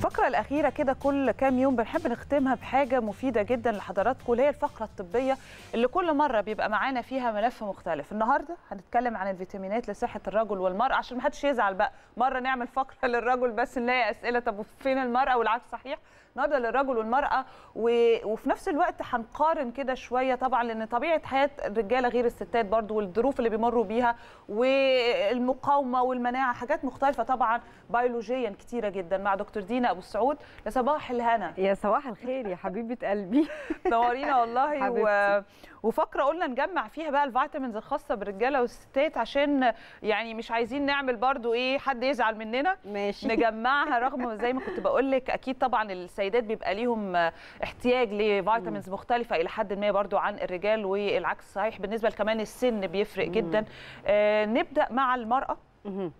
الفقرة الأخيرة كده كل كام يوم بنحب نختمها بحاجة مفيدة جدا لحضراتكم اللي هي الفقرة الطبية اللي كل مرة بيبقى معانا فيها ملف مختلف النهاردة هنتكلم عن الفيتامينات لصحة الرجل والمرأة عشان ما حدش يزعل بقى مرة نعمل فقرة للرجل بس نلاقي أسئلة طب فين المرأة والعكس صحيح النهارده للرجل والمرأة و... وفي نفس الوقت هنقارن كده شوية طبعا لأن طبيعة حياة الرجالة غير الستات برضو والظروف اللي بيمروا بيها والمقاومة والمناعة حاجات مختلفة طبعا بيولوجيا كتيرة جدا مع دكتور دينا أبو السعود يا صباح الهنا يا صباح الخير يا حبيبه قلبي نورينا والله و... حبيبتي. وفقره قلنا نجمع فيها بقى الفيتامينز الخاصه بالرجاله والستات عشان يعني مش عايزين نعمل برضو ايه حد يزعل مننا ماشي نجمعها رغم زي ما كنت بقول لك اكيد طبعا السيدات بيبقى ليهم احتياج لفيتامينز مختلفه الى حد ما برضو عن الرجال والعكس صحيح بالنسبه كمان السن بيفرق جدا آه نبدا مع المراه مهم.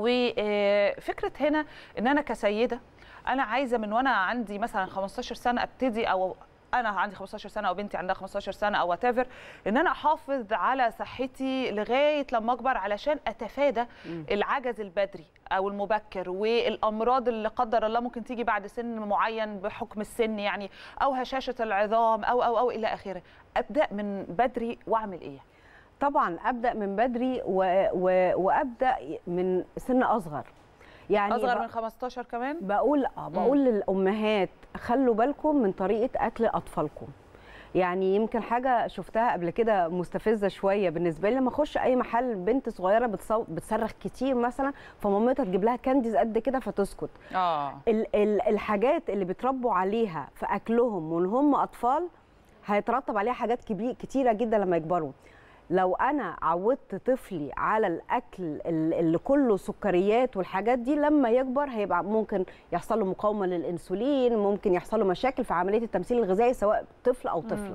وفكره هنا ان انا كسيده انا عايزه من وانا عندي مثلا 15 سنه ابتدي او انا عندي 15 سنه او بنتي عندها 15 سنه او وات ان انا احافظ على صحتي لغايه لما اكبر علشان اتفادى العجز البدري او المبكر والامراض اللي قدر الله ممكن تيجي بعد سن معين بحكم السن يعني او هشاشه العظام او او او الى اخره ابدا من بدري واعمل ايه طبعا ابدا من بدري و... و... وابدا من سن اصغر يعني اصغر ب- من 15 كمان بقول اه بقول للامهات خلوا بالكم من طريقه اكل اطفالكم يعني يمكن حاجه شفتها قبل كده مستفزه شويه بالنسبه لي لما اخش اي محل بنت صغيره بتصو... بتصرخ كتير مثلا فمامتها تجيب لها كانديز قد كده فتسكت اه ال- ال- الحاجات اللي بيتربوا عليها في اكلهم وان هم اطفال هيترتب عليها حاجات كبير كتيره جدا لما يكبروا لو انا عودت طفلي على الاكل ال- اللي كله سكريات والحاجات دي لما يكبر هيبقى ممكن يحصل له مقاومه للانسولين ممكن يحصل له مشاكل في عمليه التمثيل الغذائي سواء طفل او طفله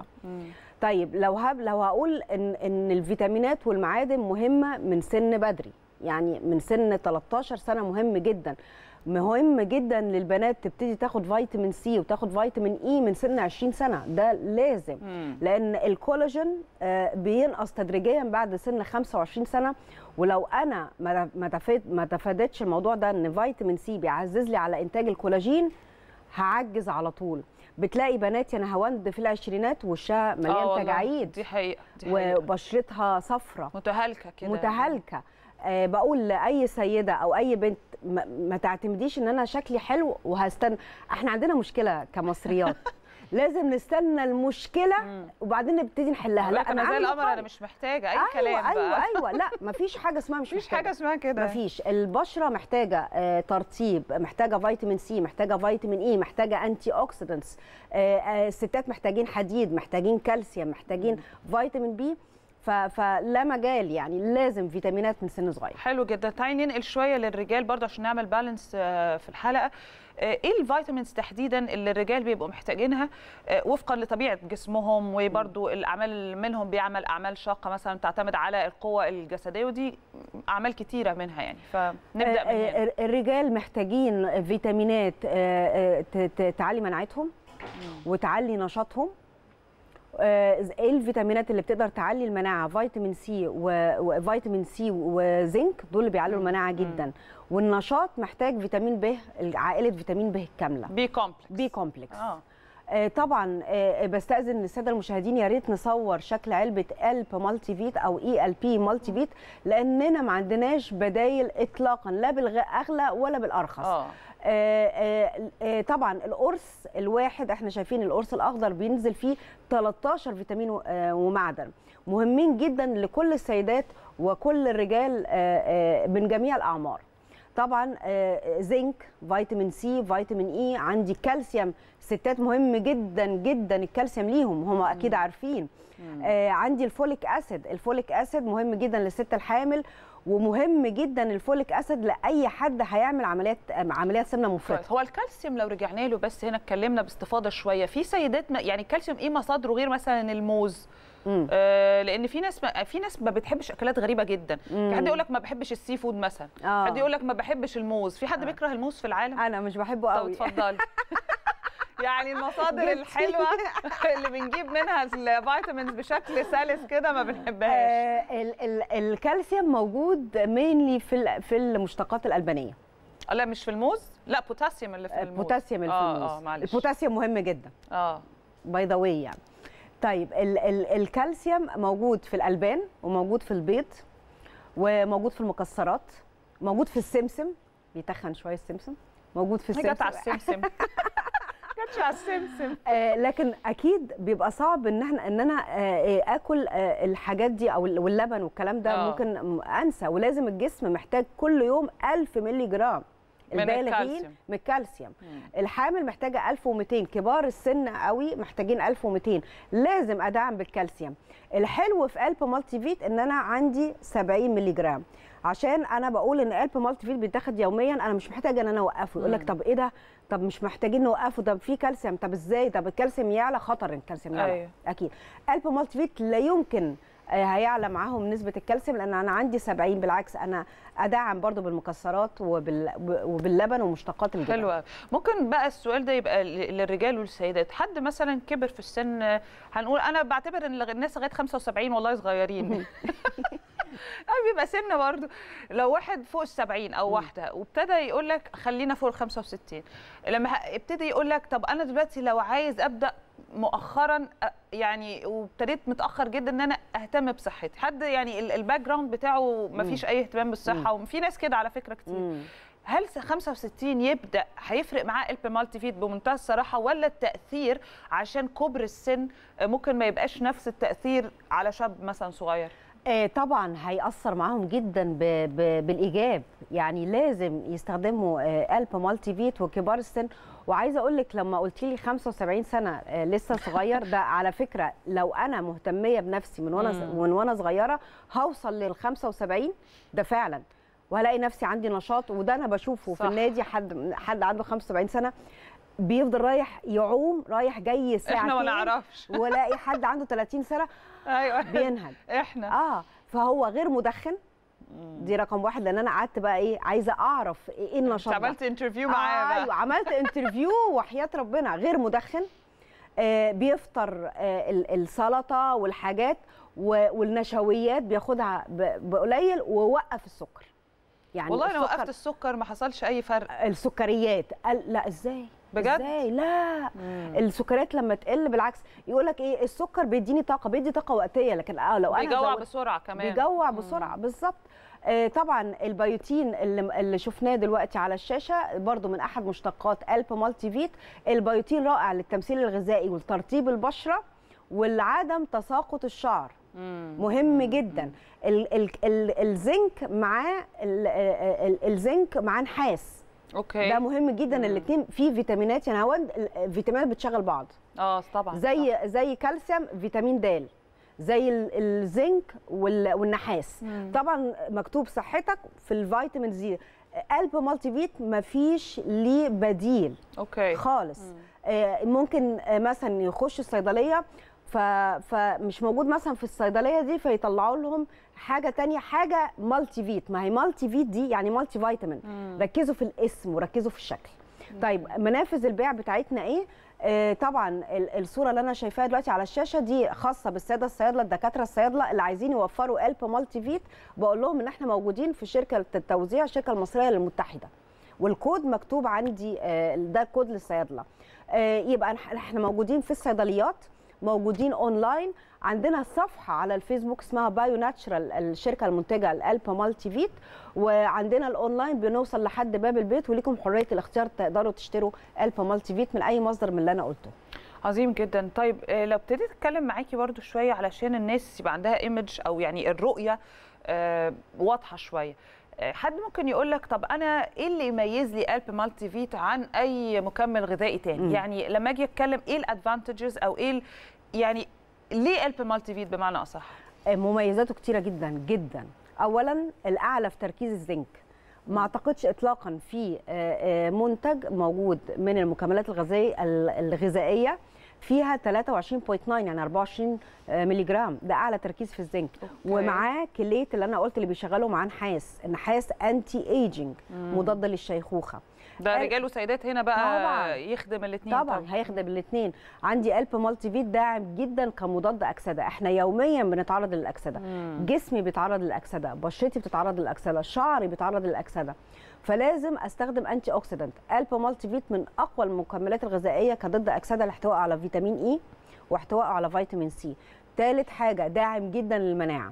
طيب لو هب لو هقول ان ان الفيتامينات والمعادن مهمه من سن بدري يعني من سن 13 سنه مهم جدا مهم جدا للبنات تبتدي تاخد فيتامين سي وتاخد فيتامين اي من سن 20 سنه ده لازم مم. لان الكولاجين آه، بينقص تدريجيا بعد سن 25 سنه ولو انا ما ما تفاد- ما تفادتش الموضوع ده ان فيتامين سي بيعزز لي على انتاج الكولاجين هعجز على طول بتلاقي بنات يا نهاوند في العشرينات وشها آه مليان والله، تجاعيد دي حقيقه دي حقيقه وبشرتها صفرة متهالكه كده متهالكه آه بقول لاي سيده او اي بنت ما, ما تعتمديش ان انا شكلي حلو وهستنى احنا عندنا مشكله كمصريات لازم نستنى المشكله مم. وبعدين نبتدي نحلها لا انا زي عندي القمر انا قول. مش محتاجه اي أيوة كلام ايوه بقى ايوه لا مفيش حاجه اسمها مش مفيش محتاجة. حاجه اسمها كده مفيش البشره محتاجه آه، ترطيب محتاجه فيتامين سي محتاجه فيتامين اي محتاجه انتي اوكسيدنتس آه، آه، الستات محتاجين حديد محتاجين كالسيوم محتاجين فيتامين بي ف- فلا مجال يعني لازم فيتامينات من سن صغير حلو جدا تعالي ننقل شويه للرجال برضه عشان نعمل بالانس آه، في الحلقه آه، ايه الفيتامينز تحديدا اللي الرجال بيبقوا محتاجينها آه، وفقا لطبيعه جسمهم وبرضه الاعمال منهم بيعمل اعمال شاقه مثلا تعتمد على القوه الجسديه ودي اعمال كتيره منها يعني فنبدا من آه، هنا آه، الرجال محتاجين فيتامينات آه، آه، ت- ت- تعلي مناعتهم وتعلي نشاطهم آه، ايه الفيتامينات اللي بتقدر تعلي المناعه فيتامين سي و- وفيتامين سي وزنك دول اللي بيعلوا المناعه جدا والنشاط محتاج فيتامين ب عائله فيتامين ب الكامله بي كومبلكس بي كومبلكس اه آه، طبعا آه، بستاذن الساده المشاهدين يا ريت نصور شكل علبه الب مالتي فيت او اي ال بي مالتي فيت لاننا ما عندناش بدايل اطلاقا لا بالاغلى ولا بالارخص اه آه، آه، آه، طبعا القرص الواحد احنا شايفين القرص الاخضر بينزل فيه 13 فيتامين و- آه، ومعدن مهمين جدا لكل السيدات وكل الرجال آه، آه، من جميع الاعمار طبعا آه، زنك فيتامين سي فيتامين اي عندي كالسيوم ستات مهم جدا جدا الكالسيوم ليهم هم اكيد عارفين آه، عندي الفوليك اسيد الفوليك اسيد مهم جدا للست الحامل ومهم جدا الفوليك اسيد لاي حد هيعمل عمليات عمليات سمنه مفرطه كويس. هو الكالسيوم لو رجعنا له بس هنا اتكلمنا باستفاضه شويه في سيدات ما يعني الكالسيوم ايه مصادره غير مثلا الموز مم. آه لان في ناس ما في ناس ما بتحبش اكلات غريبه جدا مم. في حد يقول لك ما بحبش السي فود مثلا آه. حد يقول لك ما بحبش الموز في حد بيكره الموز في العالم انا مش بحبه طب قوي اتفضلي يعني المصادر جبتي. الحلوه اللي بنجيب منها الفيتامينز بشكل سلس كده ما بنحبهاش آه ال ال الكالسيوم موجود مينلي في ال- في المشتقات الالبانيه آه، لا مش في الموز لا بوتاسيوم اللي في الموز البوتاسيوم اللي في اه الموز اه معلش البوتاسيوم مهم جدا اه باي ذا واي يعني طيب ال ال الكالسيوم موجود في الالبان وموجود في البيض وموجود في المكسرات موجود في السمسم بيتخن شويه السمسم موجود في هي جت على السمسم السمسم جت على السمسم آه لكن اكيد بيبقى صعب ان احنا ان انا آه آه، اكل آه الحاجات دي او ال- واللبن والكلام ده آه. ممكن م- انسى ولازم الجسم محتاج كل يوم 1000 مللي جرام من البالغين الكالسيوم. من الكالسيوم الحامل محتاجه 1200 كبار السن قوي محتاجين 1200 لازم ادعم بالكالسيوم الحلو في قلب مالتي فيت ان انا عندي 70 مللي جرام عشان انا بقول ان قلب مالتي فيت بيتاخد يوميا انا مش محتاجه ان انا اوقفه يقول لك طب ايه ده طب مش محتاجين نوقفه طب في كالسيوم طب ازاي طب الكالسيوم يعلى خطر الكالسيوم يعلى أيوة. اكيد قلب مالتي فيت لا يمكن آه، هيعلى معاهم نسبه الكالسيوم لان انا عندي 70 بالعكس انا ادعم برضو بالمكسرات وبال... وباللبن ومشتقات الجبن حلو أوي. ممكن بقى السؤال ده يبقى ل- للرجال والسيدات حد مثلا كبر في السن آه، هنقول انا بعتبر ان لغ- الناس لغايه 75 والله صغيرين أه بيبقى سن برضه لو واحد فوق ال 70 او واحده وابتدى يقول لك خلينا فوق ال 65 لما ه- ابتدي يقول لك طب انا دلوقتي لو عايز ابدا مؤخرا أ- يعني وابتديت متاخر جدا ان انا اهتم بصحتي حد يعني ال- الباك جراوند بتاعه ما فيش اي اهتمام بالصحه وفي ناس كده على فكره كتير مم. هل س- 65 يبدا هيفرق معاه الب مالتي فيت بمنتهى الصراحه ولا التاثير عشان كبر السن آه، ممكن ما يبقاش نفس التاثير على شاب مثلا صغير آه، طبعا هيأثر معاهم جدا ب... ب... بالإيجاب يعني لازم يستخدموا آه، قلب مالتي فيت وكبار السن وعايزه اقول لك لما قلت لي 75 سنه آه، لسه صغير ده على فكره لو انا مهتميه بنفسي من وانا مم. من وانا صغيره هوصل لل 75 ده فعلا وهلاقي نفسي عندي نشاط وده انا بشوفه صح. في النادي حد حد عنده 75 سنه بيفضل رايح يعوم رايح جاي ساعتين احنا ما نعرفش ولاقي حد عنده 30 سنه ايوه بينهج احنا اه فهو غير مدخن دي رقم واحد لان انا قعدت بقى ايه عايزه اعرف ايه النشاط انت ده. عملت انترفيو معاه ايوه بقى عملت انترفيو وحياه ربنا غير مدخن آه بيفطر آه ال- السلطه والحاجات و- والنشويات بياخدها ب- بقليل ووقف السكر يعني والله انا السكر- وقفت السكر ما حصلش اي فرق السكريات قال لا ازاي بجد؟ ازاي لا السكريات لما تقل بالعكس يقول لك ايه السكر بيديني طاقه بيدي طاقه وقتيه لكن اه لو انا بيجوع زود- بسرعه كمان بيجوع بسرعه بالظبط آه، طبعا البيوتين اللي, اللي شفناه دلوقتي على الشاشه برضو من احد مشتقات الب مالتي فيت البيوتين رائع للتمثيل الغذائي ولترطيب البشره ولعدم تساقط الشعر مم. مهم جدا ال ال ال الزنك معاه ال- ال- الزنك معاه نحاس اوكي ده مهم جدا الاثنين فيه فيتامينات يعني هو الفيتامينات بتشغل بعض اه طبعا زي زي كالسيوم فيتامين د زي ال- الزنك وال- والنحاس مم. طبعا مكتوب صحتك في الفيتامين زي قلب مالتي فيت مفيش ليه بديل اوكي خالص آه، ممكن آه، مثلا يخش الصيدليه ف... فمش موجود مثلا في الصيدليه دي فيطلعوا لهم حاجه تانية حاجه مالتي فيت ما هي مالتي فيت دي يعني مالتي فيتامين ركزوا في الاسم وركزوا في الشكل طيب منافذ البيع بتاعتنا ايه آه طبعا ال- الصوره اللي انا شايفاها دلوقتي على الشاشه دي خاصه بالساده الصيادله الدكاتره الصيادله اللي عايزين يوفروا قلب مالتي فيت بقول لهم ان احنا موجودين في شركه التوزيع الشركه المصريه للمتحده والكود مكتوب عندي آه، ده كود للصيادله آه، يبقى إح- احنا موجودين في الصيدليات موجودين اونلاين عندنا صفحه على الفيسبوك اسمها بايو ناتشرال الشركه المنتجه الالبا مالتي فيت وعندنا الاونلاين بنوصل لحد باب البيت وليكم حريه الاختيار تقدروا تشتروا البا مالتي فيت من اي مصدر من اللي انا قلته عظيم جدا طيب آه، لو ابتديت اتكلم معاكي برضو شويه علشان الناس يبقى عندها ايمج او يعني الرؤيه آه، واضحه شويه آه، حد ممكن يقول لك طب انا ايه اللي يميز لي قلب مالتي فيت عن اي مكمل غذائي تاني مم. يعني لما اجي اتكلم ايه الادفانتجز او ايه ال- يعني ليه قلب مالتي فيت بمعنى اصح آه، مميزاته كتيره جدا جدا اولا الاعلى في تركيز الزنك ما اعتقدش اطلاقا في آه، آه، منتج موجود من المكملات الغذائيه الغذائيه فيها 23.9 يعني 24 مللي جرام ده اعلى تركيز في الزنك أوكي. ومعاه كليه اللي انا قلت اللي بيشغلوا معاه نحاس النحاس انتي ايجينج مضاد للشيخوخه ده ال- رجال وسيدات هنا بقى طبعاً. يخدم الاثنين طبعا هيخدم الاثنين عندي قلب مالتي فيت داعم جدا كمضاد اكسده احنا يوميا بنتعرض للاكسده جسمي بيتعرض للاكسده بشرتي بتتعرض للاكسده شعري بيتعرض للاكسده فلازم استخدم انتي اوكسيدنت قلب مالتي فيت من اقوى المكملات الغذائيه كضد اكسده الاحتواء على فيتامين اي واحتواء على فيتامين سي ثالث حاجه داعم جدا للمناعه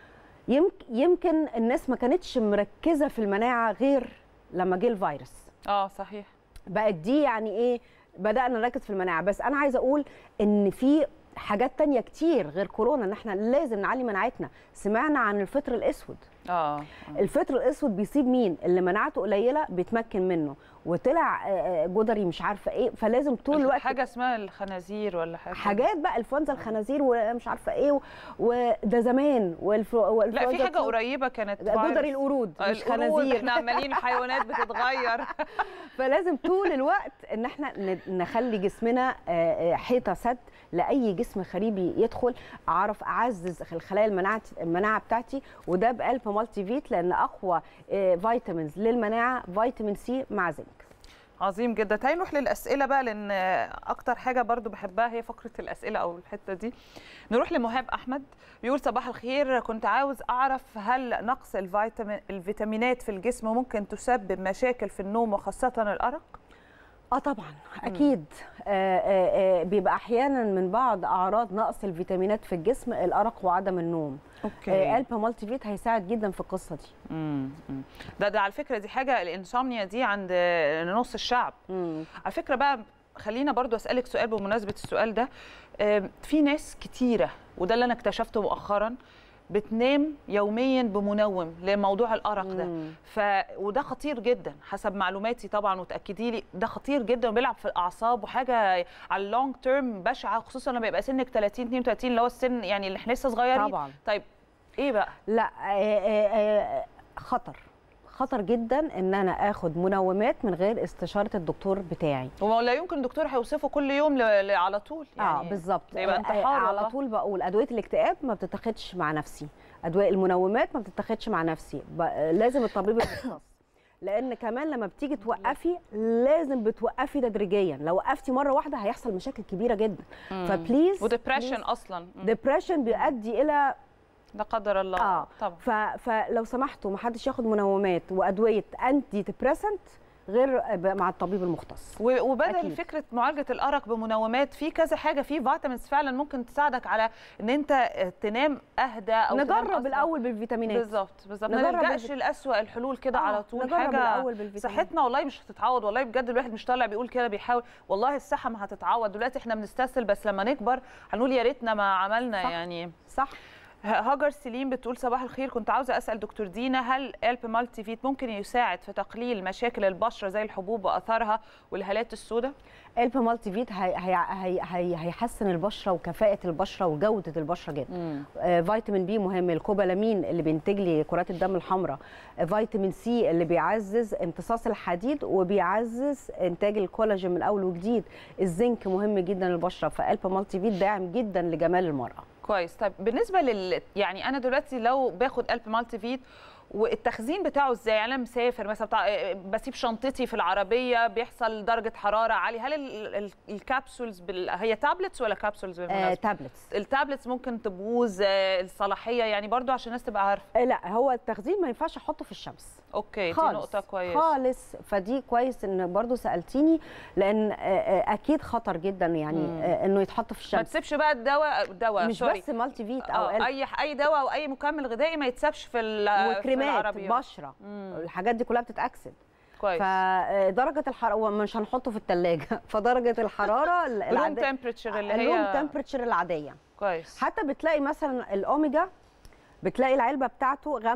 يمكن يمكن الناس ما كانتش مركزه في المناعه غير لما جه الفيروس اه صحيح بقت دي يعني ايه بدانا نركز في المناعه بس انا عايزه اقول ان في حاجات تانية كتير غير كورونا ان احنا لازم نعلي مناعتنا سمعنا عن الفطر الاسود اه الفطر الاسود بيصيب مين اللي مناعته قليله بيتمكن منه وطلع آه، آه، جدري مش عارفه ايه فلازم طول الوقت حاجه اسمها الخنازير ولا حاجه حاجات بقى انفلونزا الخنازير ومش عارفه ايه و- وده زمان والف... لا والإنفلونزا في حاجه الطيور. قريبه كانت ده فيروس. جدري القرود آه، مش القرود، خنازير احنا عمالين الحيوانات بتتغير فلازم طول الوقت ان احنا ن- نخلي جسمنا آه، آه، حيطه سد لاي جسم خريبي يدخل اعرف اعزز الخلايا المناعه المناعه بتاعتي وده بقلب مالتي فيت لان اقوى آه، فيتامينز للمناعه فيتامين سي مع زنك عظيم جدا تعالي نروح للاسئله بقى لان اكتر حاجه برضو بحبها هي فقره الاسئله او الحته دي نروح لمهاب احمد بيقول صباح الخير كنت عاوز اعرف هل نقص الفيتامين الفيتامينات في الجسم ممكن تسبب مشاكل في النوم وخاصه الارق اه طبعا اكيد آه آه آه بيبقى احيانا من بعض اعراض نقص الفيتامينات في الجسم الارق وعدم النوم آه قلب مالتي فيت هيساعد جدا في القصه دي مم. مم. ده ده على فكره دي حاجه الانسomnia دي عند نص الشعب مم. على فكره بقى خلينا برضو اسالك سؤال بمناسبه السؤال ده آم، في ناس كتيره وده اللي انا اكتشفته مؤخرا بتنام يوميا بمنوم لموضوع الارق ده مم. ف وده خطير جدا حسب معلوماتي طبعا وتاكدي لي ده خطير جدا وبيلعب في الاعصاب وحاجه على اللونج تيرم بشعه خصوصا لما يبقى سنك 30 32 اللي هو السن يعني اللي احنا لسه صغيرين طبعا طيب ايه بقى لا آه، آه، آه، خطر خطر جدا ان انا اخد منومات من غير استشاره الدكتور بتاعي هو لا يمكن الدكتور هيوصفه كل يوم ل... ل... على طول يعني يعني اه بالظبط ده يبقى آه، انتحار آه، والله. على طول بقول ادويه الاكتئاب ما بتتاخدش مع نفسي ادويه المنومات ما بتتاخدش مع نفسي ب- آه، لازم الطبيب المختص لان كمان لما بتيجي توقفي لازم بتوقفي تدريجيا لو وقفتي مره واحده هيحصل مشاكل كبيره جدا فبليز وديبريشن اصلا مم. ديبريشن بيؤدي الى لا قدر الله اه طبعا ف... فلو سمحتوا ما حدش ياخد منومات وادويه انتي ديبريسنت غير ب- مع الطبيب المختص و- وبدل أكيد. فكره معالجه الارق بمنومات في كذا حاجه في فيتامينز فعلا ممكن تساعدك على ان انت تنام اهدى او تنام نجرب أسرع. الاول بالفيتامينات بالظبط بالظبط ما نجرب نلجاش بالفيت- لاسوء الحلول كده آه، على طول نجرب حاجه الأول بالفيتامين. صحتنا والله مش هتتعوض والله بجد الواحد مش طالع بيقول كده بيحاول والله الصحه ما هتتعوض دلوقتي احنا بنستسهل بس لما نكبر هنقول يا ريتنا ما عملنا صح. يعني صح هاجر سليم بتقول صباح الخير كنت عاوزه اسال دكتور دينا هل قلب مالتي فيت ممكن يساعد في تقليل مشاكل البشره زي الحبوب واثارها والهالات السوداء الب مالتي فيت هي هي هي هي هيحسن البشره وكفاءه البشره وجوده البشره جدا آه فيتامين بي مهم الكوبالامين اللي بينتج لي كرات الدم الحمراء آه فيتامين سي اللي بيعزز امتصاص الحديد وبيعزز انتاج الكولاجين من اول وجديد الزنك مهم جدا للبشره فالب مالتي فيت داعم جدا لجمال المراه كويس طيب بالنسبه لل يعني انا دلوقتي لو باخد قلب مالتي فيت والتخزين بتاعه ازاي يعني انا مسافر مثلا بتاع بسيب شنطتي في العربيه بيحصل درجه حراره عاليه هل ال- ال- الكابسولز بال... هي تابلتس ولا كابسولز آه بالمناسبه تابلتس التابلتس ممكن تبوظ آه، الصلاحيه يعني برضو عشان الناس تبقى عارفه آه لا هو التخزين ما ينفعش احطه في الشمس اوكي دي خالص نقطه كويسه خالص فدي كويس ان برضو سالتيني لان آه، آه، اكيد خطر جدا يعني آه، انه يتحط في ما الشمس تسيبش بقى الدواء الدواء مش سوري. بس مالتي فيت او آه، قلب اي اي دواء او اي مكمل غذائي ما يتسابش في ال- في وكريمات العربية. بشره الحاجات دي كلها بتتاكسد كويس فدرجه الحراره مش هنحطه في الثلاجه فدرجه الحراره ال- الروم العادية تمبريتشر اللي الروم هي تمبرتشر العاديه كويس حتى بتلاقي مثلا الاوميجا بتلاقي العلبه بتاعته غامقه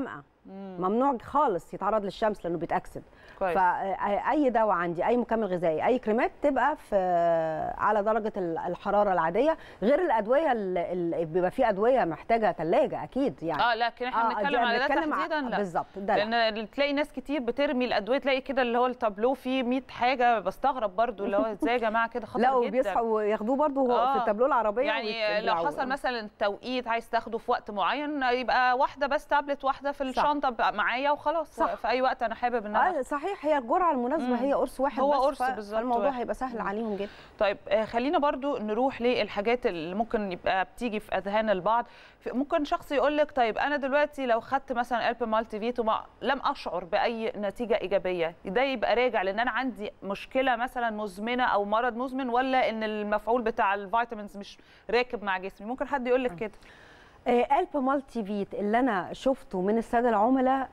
ممنوع خالص يتعرض للشمس لانه بيتاكسد كويس فاي دواء عندي اي مكمل غذائي اي كريمات تبقى في على درجه ال- الحراره العاديه غير الادويه اللي بيبقى في ادويه محتاجه ثلاجه اكيد يعني اه لكن احنا دي بنتكلم على ده بنتكلم ع- تحديدا لا بالظبط ده لا. لان تلاقي ناس كتير بترمي الادويه تلاقي كده اللي هو التابلو فيه 100 حاجه بستغرب برضو اللي هو ازاي يا جماعه كده خطر لا جدا وبيصحوا وياخدوه برضه هو آه. في التابلو العربيه يعني ويت- لو ويعو- حصل مثلا توقيت عايز تاخده في وقت معين يبقى واحده بس تابلت واحده في صح. الشنطه بقى معايا وخلاص صح. في اي وقت انا حابب ان انا اه صحيح هي الجرعه المناسبه مم. هي قرص واحد هو بس قرص ف- بالظبط فالموضوع واحد. هيبقى سهل مم. عليهم جدا طيب آه، خلينا برضو نروح للحاجات اللي ممكن يبقى بتيجي في اذهان البعض في- ممكن شخص يقول لك طيب انا دلوقتي لو خدت مثلا الب مالتي فيت وما لم اشعر باي نتيجه ايجابيه ده يبقى راجع لان انا عندي مشكله مثلا مزمنه او مرض مزمن ولا ان المفعول بتاع الفيتامينز مش راكب مع جسمي ممكن حد يقول لك كده آه الب مالتي فيت اللي انا شفته من الساده العملاء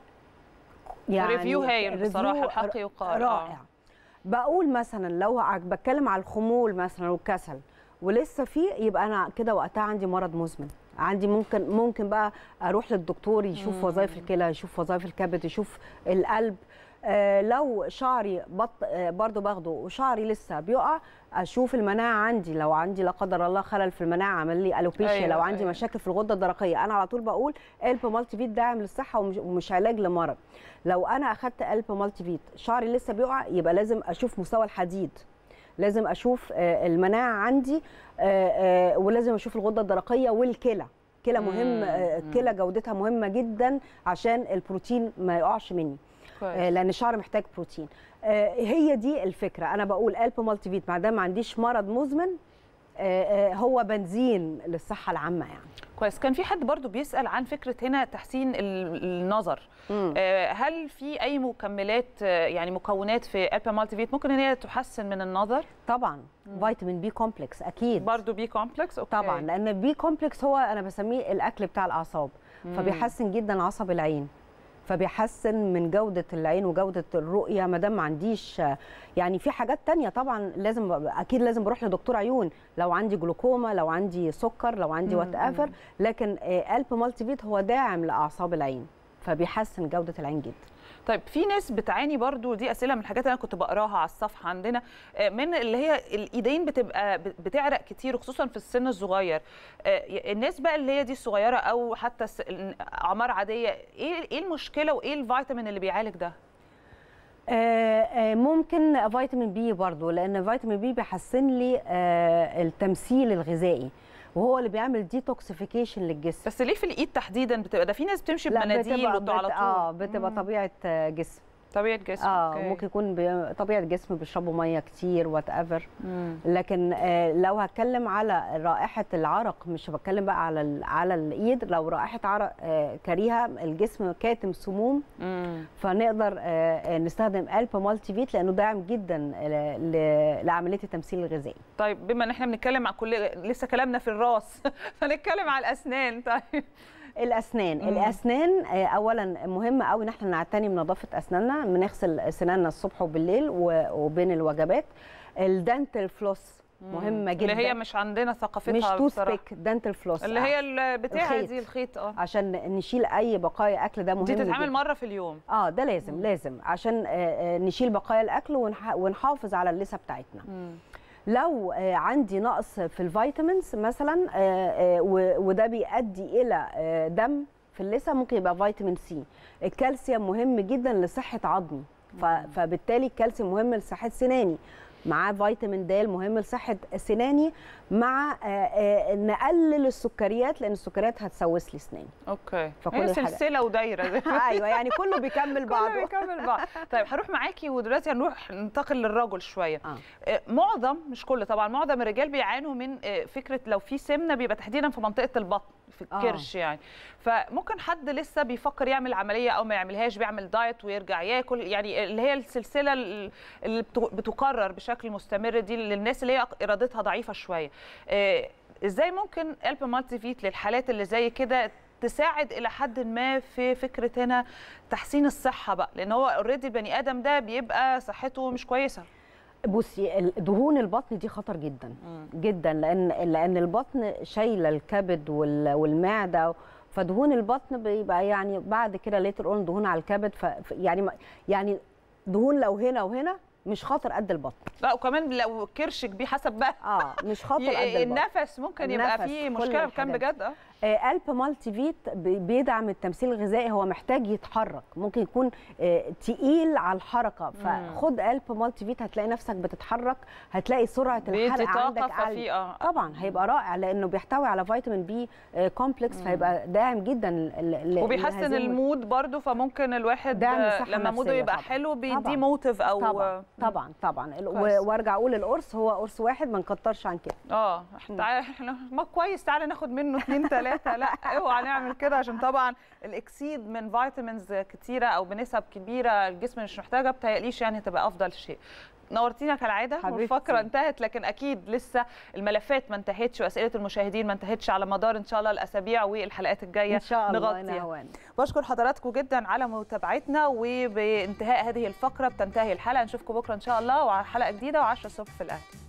يعني ريفيو هايل ريفيو بصراحه الحق يقال آه. رائع بقول مثلا لو ع- بتكلم على الخمول مثلا والكسل ولسه فيه يبقى انا كده وقتها عندي مرض مزمن عندي ممكن ممكن بقى اروح للدكتور يشوف مم. وظائف الكلى يشوف وظائف الكبد يشوف القلب آه لو شعري بط آه برضو باخده وشعري لسه بيقع اشوف المناعه عندي لو عندي لا قدر الله خلل في المناعه عمل لي الوبيشيا أيوة، لو عندي أيوة. مشاكل في الغده الدرقيه انا على طول بقول الب مالتي فيت داعم للصحه ومش, ومش علاج لمرض لو انا اخدت الب مالتي فيت شعري لسه بيقع يبقى لازم اشوف مستوى الحديد لازم اشوف آه، المناعه عندي آه، آه، ولازم اشوف الغده الدرقيه والكلى كلى مهم آه، مم. الكلى جودتها مهمه جدا عشان البروتين ما يقعش مني آه، كويس لان الشعر محتاج بروتين آه، هي دي الفكره انا بقول الب مالتي فيت ما دام ما عنديش مرض مزمن آه، آه، هو بنزين للصحه العامه يعني كويس كان في حد برضو بيسال عن فكره هنا تحسين ال- النظر مم. آه، هل في اي مكملات آه، يعني مكونات في البا مالتي فيت ممكن ان هي تحسن من النظر طبعا فيتامين بي كومبلكس اكيد برضو بي كومبلكس اوكي طبعا لان بي كومبلكس هو انا بسميه الاكل بتاع الاعصاب فبيحسن جدا عصب العين فبيحسن من جودة العين وجودة الرؤية ما دام ما عنديش يعني في حاجات تانية طبعا لازم أكيد لازم بروح لدكتور عيون لو عندي جلوكوما لو عندي سكر لو عندي مم، وات ايفر لكن آه، ألب مالتي فيت هو داعم لأعصاب العين فبيحسن جودة العين جدا طيب في ناس بتعاني برضو دي اسئله من الحاجات اللي انا كنت بقراها على الصفحه عندنا آه، من اللي هي الايدين بتبقى بت- بتعرق كتير وخصوصا في السن الصغير آه، الناس بقى اللي هي دي الصغيره او حتى الس- اعمار عاديه ايه ايه المشكله وايه الفيتامين اللي بيعالج ده آه، آه، ممكن فيتامين بي برضو لان فيتامين بي بيحسن لي آه، التمثيل الغذائي وهو اللي بيعمل ديتوكسيفيكيشن للجسم بس ليه في الايد تحديدا بتبقى ده في ناس بتمشي لا، بمناديل بتبقى- وتو على بت- طول اه بتبقى مم. طبيعه آه، جسم طبيعه جسم اه أوكي. ممكن يكون بي- طبيعه جسم بيشربوا ميه كتير وات ايفر مم. لكن آه لو هتكلم على رائحه العرق مش بتكلم بقى على ال- على الايد لو رائحه عرق آه كريهه الجسم كاتم سموم مم. فنقدر آه آه، نستخدم الب مالتي فيت لانه داعم جدا ل- ل- لعمليه التمثيل الغذائي طيب بما ان احنا بنتكلم عن كل لسه كلامنا في الراس فنتكلم على الاسنان طيب الاسنان مم. الاسنان آه، اولا مهم قوي ان احنا نعتني بنظافه اسناننا بنغسل سناننا الصبح وبالليل و- وبين الوجبات الدنتال فلوس مهمه جدا اللي هي مش عندنا ثقافتها مش توث بصراحة. بيك دنتال فلوس اللي هي البتاعه الخيط. دي الخيط اه عشان نشيل اي بقايا اكل ده مهم دي تتعمل جدا. مره في اليوم اه ده لازم لازم عشان آه، آه، نشيل بقايا الاكل ونح- ونحافظ على اللثه بتاعتنا مم. لو آه، عندي نقص في الفيتامينز مثلا آه، آه، و- وده بيؤدي الى آه، دم في اللثه ممكن يبقى فيتامين سي الكالسيوم مهم جدا لصحه عظمي ف- فبالتالي الكالسيوم مهم لصحه سناني معاه فيتامين د مهم لصحه سناني مع آه، آه، نقلل السكريات لان السكريات هتسوس لي سناني اوكي فكل هي الحاجات. سلسله ودايره زي ما ايوه يعني كله بيكمل كله بعضه بيكمل بعض طيب هروح معاكي ودلوقتي هنروح ننتقل للرجل شويه آه. آه، معظم مش كل طبعا معظم الرجال بيعانوا من آه، فكره لو في سمنه بيبقى تحديدا في منطقه البطن في آه. الكرش يعني فممكن حد لسه بيفكر يعمل عمليه او ما يعملهاش بيعمل دايت ويرجع ياكل يعني اللي هي السلسله اللي بت- بتكرر بشكل مستمر دي للناس اللي هي ارادتها ضعيفه شويه آه، ازاي ممكن الب مالتي فيت للحالات اللي زي كده تساعد الى حد ما في فكره هنا تحسين الصحه بقى لان هو اوريدي البني ادم ده بيبقى صحته مش كويسه بصي ال- دهون البطن دي خطر جدا جدا لان لان البطن شايله الكبد وال- والمعده فدهون البطن بيبقى يعني بعد كده ليتر اون دهون على الكبد ف ف- يعني ما- يعني دهون لو هنا وهنا مش خاطر قد البطن لا وكمان لو كرشك بيه حسب بقى اه مش خاطر قد ي- البطن النفس ممكن يبقى النفس، فيه كل مشكله كان الحاجات بجد اه آه، قلب مالتي فيت بي- بيدعم التمثيل الغذائي هو محتاج يتحرك ممكن يكون آه، تقيل على الحركه فخد قلب مالتي فيت هتلاقي نفسك بتتحرك هتلاقي سرعه بيدي الحرق عندك طاقه عاليه ففي اه طبعا هيبقى رائع لانه بيحتوي على فيتامين بي آه، كومبلكس فهيبقى داعم جدا ل- ل- وبيحسن لهذه المود برضو فممكن الواحد دعم آه، الصحة لما موده النفسية يبقى طبعاً. حلو بيديه طبعاً. موتيف او طبعا طبعا طبعا ال- كويس. و- وارجع اقول القرص هو قرص واحد ما نكترش عن كده اه تعالى احنا ما كويس تعالى ناخد منه اثنين ثلاثه لا اوعى نعمل كده عشان طبعا الاكسيد من فيتامينز كتيره او بنسب كبيره الجسم مش محتاجها بتهيأليش يعني تبقى افضل شيء نورتينا كالعاده حبيبتي. والفقره انتهت لكن اكيد لسه الملفات ما انتهتش واسئله المشاهدين ما انتهتش على مدار ان شاء الله الاسابيع والحلقات الجايه ان شاء الله نغطيها. يا نهوان بشكر حضراتكم جدا على متابعتنا وبانتهاء هذه الفقره بتنتهي الحلقه نشوفكم بكره ان شاء الله وعلى حلقه جديده و10 الصبح في الاهلي